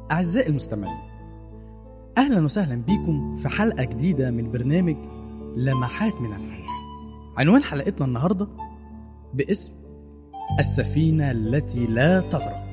أعزائي المستمعين أهلا وسهلا بيكم في حلقة جديدة من برنامج لمحات من الحياة عنوان حلقتنا النهاردة باسم السفينة التي لا تغرق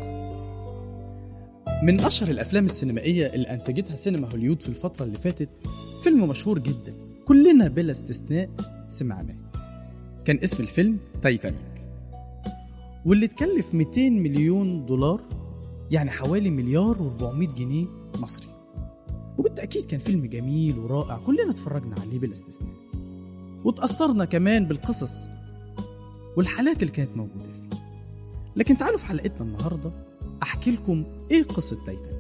من أشهر الأفلام السينمائية اللي أنتجتها سينما هوليود في الفترة اللي فاتت فيلم مشهور جدا كلنا بلا استثناء سمعناه كان اسم الفيلم تايتانيك واللي اتكلف 200 مليون دولار يعني حوالي مليار و400 جنيه مصري وبالتأكيد كان فيلم جميل ورائع كلنا اتفرجنا عليه بلا استثناء وتأثرنا كمان بالقصص والحالات اللي كانت موجودة فيه لكن تعالوا في حلقتنا النهاردة أحكي لكم إيه قصة تايتانيك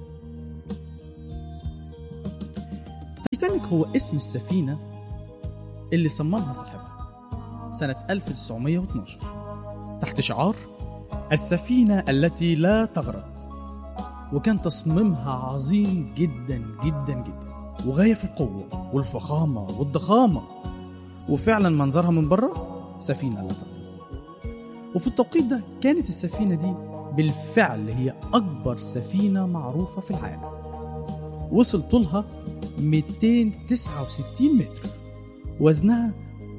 تايتانيك هو اسم السفينة اللي صممها صاحبها سنة 1912 تحت شعار السفينة التي لا تغرق وكان تصميمها عظيم جدا جدا جدا وغاية في القوة والفخامة والضخامة وفعلا منظرها من بره سفينة لا تغرق وفي التوقيت ده كانت السفينة دي بالفعل هي أكبر سفينة معروفة في العالم وصل طولها 269 متر وزنها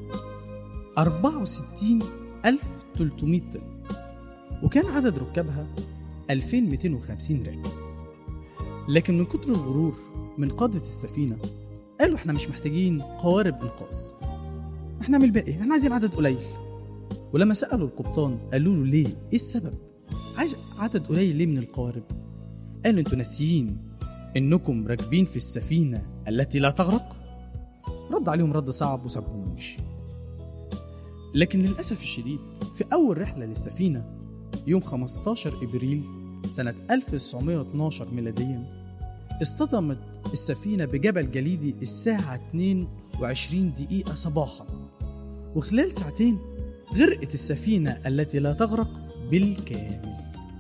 64300 طن وكان عدد ركابها 2250 راكب لكن من كتر الغرور من قادة السفينة قالوا احنا مش محتاجين قوارب انقاذ احنا نعمل باقي احنا عايزين عدد قليل ولما سألوا القبطان قالوا له ليه ايه السبب عايز عدد قليل ليه من القوارب قالوا انتوا ناسيين انكم راكبين في السفينة التي لا تغرق رد عليهم رد صعب وسابهم ومشي لكن للأسف الشديد في أول رحلة للسفينة يوم 15 إبريل سنة 1912 ميلاديا اصطدمت السفينة بجبل جليدي الساعة 22 دقيقة صباحا وخلال ساعتين غرقت السفينة التي لا تغرق بالكامل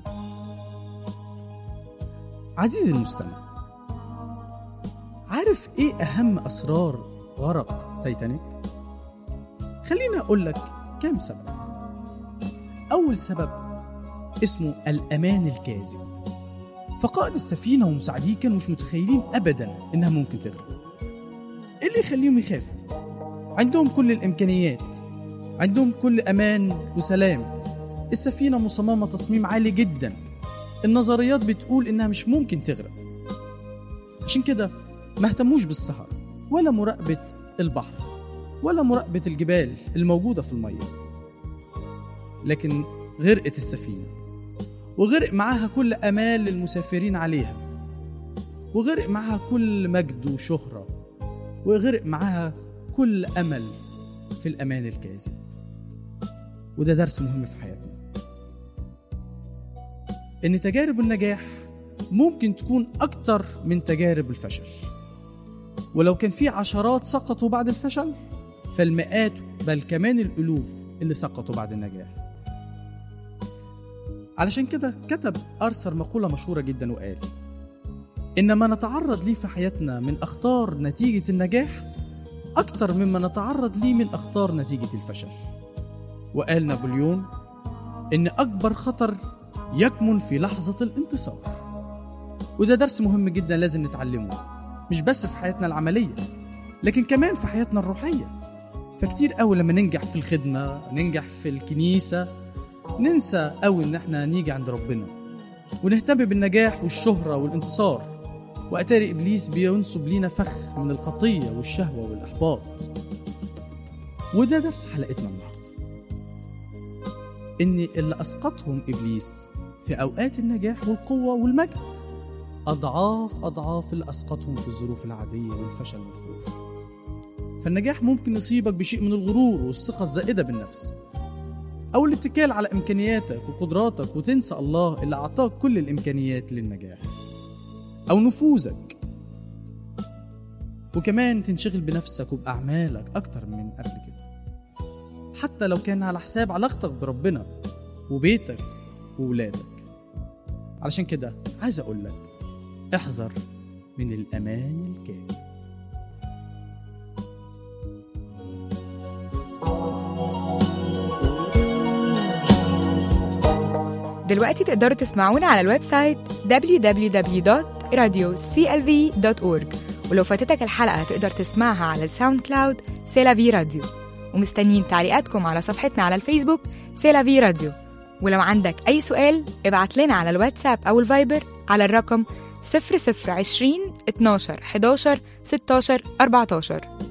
عزيزي المستمع عارف ايه اهم اسرار غرق تايتانيك خليني اقول لك كام سبب اول سبب اسمه الامان الكاذب فقائد السفينه ومساعديه كانوا مش متخيلين ابدا انها ممكن تغرق ايه اللي يخليهم يخافوا عندهم كل الامكانيات عندهم كل امان وسلام السفينه مصممه تصميم عالي جدا النظريات بتقول انها مش ممكن تغرق عشان كده ما اهتموش بالسهر ولا مراقبة البحر ولا مراقبة الجبال الموجودة في المية لكن غرقت السفينة وغرق معاها كل أمال المسافرين عليها وغرق معاها كل مجد وشهرة وغرق معاها كل أمل في الأمان الكاذب وده درس مهم في حياتنا إن تجارب النجاح ممكن تكون أكتر من تجارب الفشل ولو كان في عشرات سقطوا بعد الفشل فالمئات بل كمان الألوف اللي سقطوا بعد النجاح علشان كده كتب أرثر مقولة مشهورة جدا وقال إن ما نتعرض ليه في حياتنا من أخطار نتيجة النجاح أكتر مما نتعرض ليه من أخطار نتيجة الفشل وقال نابليون إن أكبر خطر يكمن في لحظة الانتصار وده درس مهم جدا لازم نتعلمه مش بس في حياتنا العملية لكن كمان في حياتنا الروحية فكتير قوي لما ننجح في الخدمة ننجح في الكنيسة ننسى قوي ان احنا نيجي عند ربنا ونهتم بالنجاح والشهرة والانتصار وأتاري إبليس بينصب لينا فخ من الخطية والشهوة والإحباط وده درس حلقتنا النهاردة إن اللي أسقطهم إبليس في أوقات النجاح والقوة والمجد أضعاف أضعاف اللي أسقطهم في الظروف العادية والفشل والخوف فالنجاح ممكن يصيبك بشيء من الغرور والثقة الزائدة بالنفس أو الاتكال على إمكانياتك وقدراتك وتنسى الله اللي أعطاك كل الإمكانيات للنجاح أو نفوذك وكمان تنشغل بنفسك وبأعمالك أكتر من قبل كده حتى لو كان على حساب علاقتك بربنا وبيتك وولادك علشان كده عايز أقول لك احذر من الأمان الكاذب دلوقتي تقدروا تسمعونا على الويب سايت www.radioclv.org ولو فاتتك الحلقة تقدر تسمعها على الساوند كلاود سيلافي راديو ومستنيين تعليقاتكم على صفحتنا على الفيسبوك سيلافي راديو ولو عندك أي سؤال ابعت لنا على الواتساب أو الفايبر على الرقم 0020 12 11 16 14